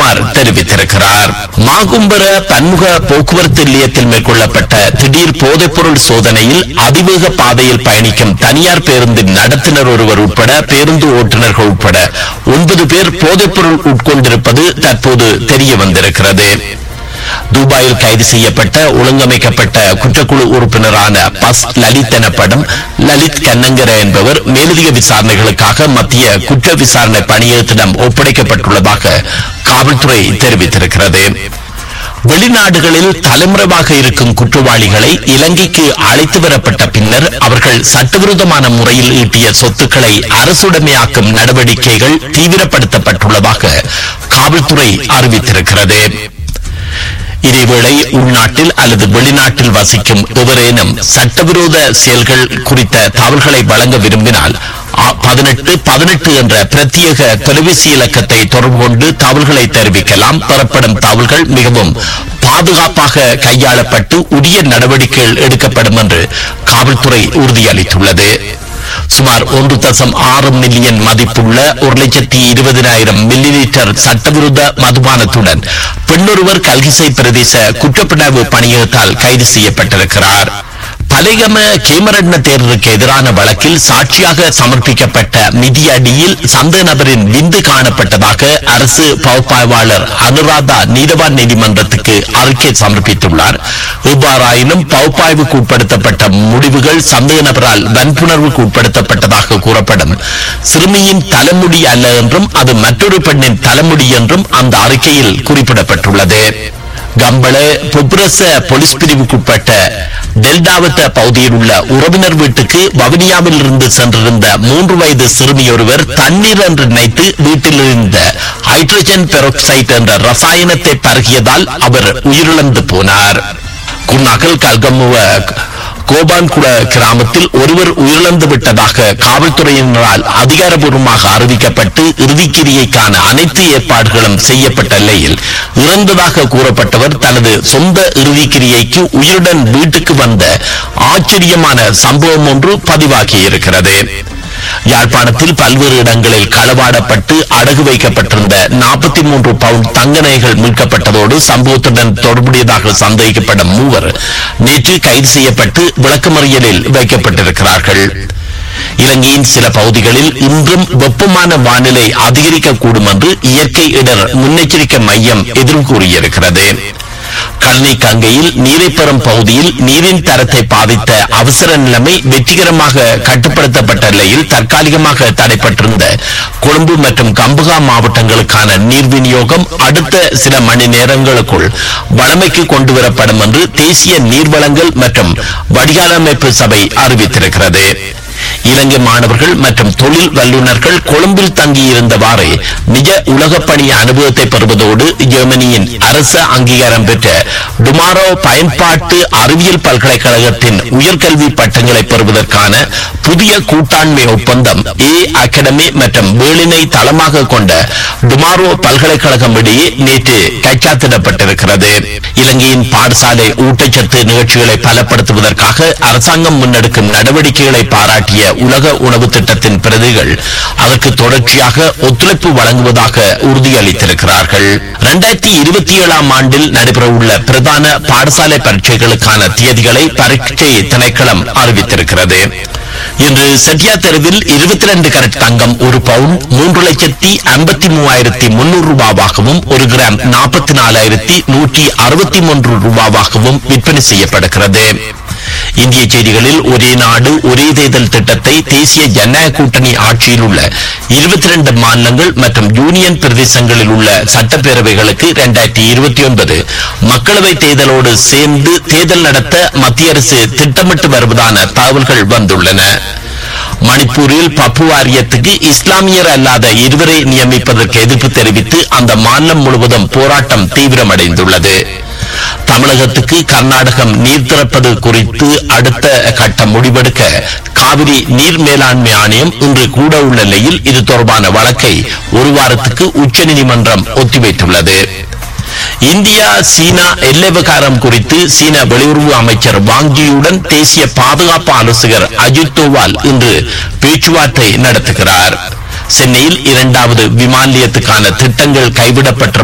சுகுமார் தெரிவித்திருக்கிறார் மாகும்பர பன்முக போக்குவரத்து நிலையத்தில் மேற்கொள்ளப்பட்ட திடீர் போதைப்பொருள் சோதனையில் அதிவேக பாதையில் பயணிக்கும் தனியார் பேருந்தின் நடத்துனர் ஒருவர் உட்பட பேருந்து ஓட்டுநர்கள் உட்பட ஒன்பது பேர் போதைப்பொருள் உட்கொண்டிருப்பது தற்போது தெரிய வந்திருக்கிறது துபாயில் கைது செய்யப்பட்ட ஒழுங்கமைக்கப்பட்ட குற்றக்குழு உறுப்பினரான பஸ் லலித் எனப்படும் லலித் கண்ணங்கர என்பவர் மேலதிக விசாரணைகளுக்காக மத்திய குற்ற விசாரணை பணியகத்திடம் ஒப்படைக்கப்பட்டுள்ளதாக காவல்துறை தெரிவித்திருக்கிறது வெளிநாடுகளில் தலைமுறைவாக இருக்கும் குற்றவாளிகளை இலங்கைக்கு அழைத்து வரப்பட்ட பின்னர் அவர்கள் சட்டவிரோதமான முறையில் ஈட்டிய சொத்துக்களை அரசுடைமையாக்கும் நடவடிக்கைகள் தீவிரப்படுத்தப்பட்டுள்ளதாக காவல்துறை அறிவித்திருக்கிறது இதேவேளை உள்நாட்டில் அல்லது வெளிநாட்டில் வசிக்கும் எவரேனும் சட்டவிரோத செயல்கள் குறித்த தகவல்களை வழங்க விரும்பினால் பதினெட்டு பதினெட்டு என்ற பிரத்யேக தொலைபேசி இலக்கத்தை தொடர்பு கொண்டு தகவல்களை தெரிவிக்கலாம் பெறப்படும் தகவல்கள் மிகவும் பாதுகாப்பாக கையாளப்பட்டு உரிய நடவடிக்கைகள் எடுக்கப்படும் என்று காவல்துறை உறுதியளித்துள்ளது சுமார் ஒன்று தசம் ஆறு மில்லியன் மதிப்புள்ள ஒரு லட்சத்தி இருபதினாயிரம் மில்லி லிட்டர் சட்டவிரோத மதுபானத்துடன் பெண்ணொருவர் கல்கிசை பிரதேச குற்றப்பிணவு பணியகத்தால் கைது செய்யப்பட்டிருக்கிறார் பலைகம கேமரட்ன தேர்தலுக்கு எதிரான வழக்கில் சாட்சியாக சமர்ப்பிக்கப்பட்ட நிதியடியில் சந்த நபரின் விந்து காணப்பட்டதாக அரசு பகுப்பாய்வாளர் அனுராதா நீதவான் நீதிமன்றத்துக்கு அறிக்கை சமர்ப்பித்துள்ளார் இவ்வாறாயினும் பகுப்பாய்வுக்கு உட்படுத்தப்பட்ட முடிவுகள் சந்தேக நபரால் வன்புணர்வுக்கு உட்படுத்தப்பட்டதாக கூறப்படும் சிறுமியின் தலைமுடி அல்ல என்றும் அது மற்றொரு பெண்ணின் தலைமுடி என்றும் அந்த அறிக்கையில் குறிப்பிடப்பட்டுள்ளது கம்பள புப்ரச போலீஸ் பிரிவுக்குட்பட்ட டெல்டாவத்த பகுதியில் உள்ள உறவினர் வீட்டுக்கு வவுனியாவில் இருந்து சென்றிருந்த மூன்று வயது சிறுமியொருவர் தண்ணீர் என்று நினைத்து வீட்டில் இருந்த ஹைட்ரஜன் பெரோக்சைட் என்ற ரசாயனத்தை பருகியதால் அவர் உயிரிழந்து போனார் குன்னாக்கல் கல்கமுவ கோபான்குட கிராமத்தில் ஒருவர் உயிரிழந்து விட்டதாக காவல்துறையினரால் அதிகாரப்பூர்வமாக அறிவிக்கப்பட்டு இறுதிக்கிரியைக்கான அனைத்து ஏற்பாடுகளும் செய்யப்பட்ட நிலையில் இறந்ததாக கூறப்பட்டவர் தனது சொந்த இறுதிக்கிரியைக்கு உயிருடன் வீட்டுக்கு வந்த ஆச்சரியமான சம்பவம் ஒன்று பதிவாகியிருக்கிறது யாழ்ப்பாணத்தில் பல்வேறு இடங்களில் களவாடப்பட்டு அடகு வைக்கப்பட்டிருந்த நாற்பத்தி மூன்று பவுண்ட் தங்க நகைகள் மீட்கப்பட்டதோடு சம்பவத்துடன் தொடர்புடையதாக சந்தேகிக்கப்படும் மூவர் நேற்று கைது செய்யப்பட்டு விளக்கமறியலில் வைக்கப்பட்டிருக்கிறார்கள் இலங்கையின் சில பகுதிகளில் இன்றும் வெப்பமான வானிலை அதிகரிக்கக்கூடும் என்று இயற்கை இடர் முன்னெச்சரிக்கை மையம் எதிர்வு கூறியிருக்கிறது கல்லை கங்கையில் நீரை பெறும் பகுதியில் நீரின் தரத்தை பாதித்த அவசர நிலைமை வெற்றிகரமாக கட்டுப்படுத்தப்பட்ட நிலையில் தற்காலிகமாக தடைப்பட்டிருந்த கொழும்பு மற்றும் கம்புகா மாவட்டங்களுக்கான நீர் விநியோகம் அடுத்த சில மணி நேரங்களுக்குள் வளமைக்கு கொண்டுவரப்படும் என்று தேசிய நீர்வளங்கள் மற்றும் வடிகாலமைப்பு சபை அறிவித்திருக்கிறது இலங்கை மாணவர்கள் மற்றும் தொழில் வல்லுநர்கள் கொழும்பில் தங்கியிருந்தவாறு நிஜ உலகப் பணி அனுபவத்தை பெறுவதோடு ஜெர்மனியின் அரச அங்கீகாரம் பெற்ற டுமாரோ பயன்பாட்டு அறிவியல் பல்கலைக்கழகத்தின் உயர்கல்வி பட்டங்களை பெறுவதற்கான புதிய கூட்டாண்மை ஒப்பந்தம் ஏ அகாடமி மற்றும் பேர்லினை தளமாக கொண்ட டுமாரோ பல்கலைக்கழகம் இடையே நேற்று கைச்சாத்திடப்பட்டிருக்கிறது இலங்கையின் பாடசாலை ஊட்டச்சத்து நிகழ்ச்சிகளை பலப்படுத்துவதற்காக அரசாங்கம் முன்னெடுக்கும் நடவடிக்கைகளை பாராட்டிய உலக உணவு திட்டத்தின் பிரதிகள் அதற்கு தொடர்ச்சியாக ஒத்துழைப்பு வழங்குவதாக உறுதியளித்திருக்கிறார்கள் இரண்டாயிரத்தி இருபத்தி ஏழாம் ஆண்டில் நடைபெறவுள்ள பிரதான பாடசாலை பரீட்சைகளுக்கான தேதிகளை பரீட்சை திணைக்களம் அறிவித்திருக்கிறது இன்று செட்டியா தெருவில் இருபத்தி ரெண்டு கரட் தங்கம் ஒரு பவுன் மூன்று லட்சத்தி ஐம்பத்தி மூவாயிரத்தி முன்னூறு ரூபாவாகவும் ஒரு கிராம் நாற்பத்தி நாலாயிரத்தி நூற்றி அறுபத்தி மூன்று ரூபாவாகவும் விற்பனை செய்யப்படுகிறது இந்திய செய்திகளில் ஒரே நாடு ஒரே தேர்தல் திட்டத்தை தேசிய ஜனநாயக கூட்டணி ஆட்சியில் உள்ள இருபத்தி ரெண்டு மாநிலங்கள் மற்றும் யூனியன் பிரதேசங்களில் உள்ள சட்டப்பேரவைகளுக்கு இரண்டாயிரத்தி இருபத்தி ஒன்பது மக்களவை தேர்தலோடு சேர்ந்து தேர்தல் நடத்த மத்திய அரசு திட்டமிட்டு வருவதான தகவல்கள் வந்துள்ளன மணிப்பூரில் பப்பு வாரியத்துக்கு இஸ்லாமியர் அல்லாத இருவரை நியமிப்பதற்கு எதிர்ப்பு தெரிவித்து அந்த மாநிலம் முழுவதும் போராட்டம் தீவிரமடைந்துள்ளது தமிழகத்துக்கு கர்நாடகம் நீர் திறப்பது குறித்து அடுத்த கட்ட முடிவெடுக்க காவிரி நீர் மேலாண்மை ஆணையம் இன்று கூட உள்ள நிலையில் இது தொடர்பான வழக்கை ஒரு வாரத்துக்கு உச்சநீதிமன்றம் ஒத்திவைத்துள்ளது இந்தியா சீனா எல்லை விவகாரம் குறித்து சீன வெளியுறவு அமைச்சர் வாங்கியுடன் தேசிய பாதுகாப்பு ஆலோசகர் அஜித் தோவால் இன்று பேச்சுவார்த்தை நடத்துகிறார் சென்னையில் இரண்டாவது விமான நிலையத்துக்கான திட்டங்கள் கைவிடப்பட்ட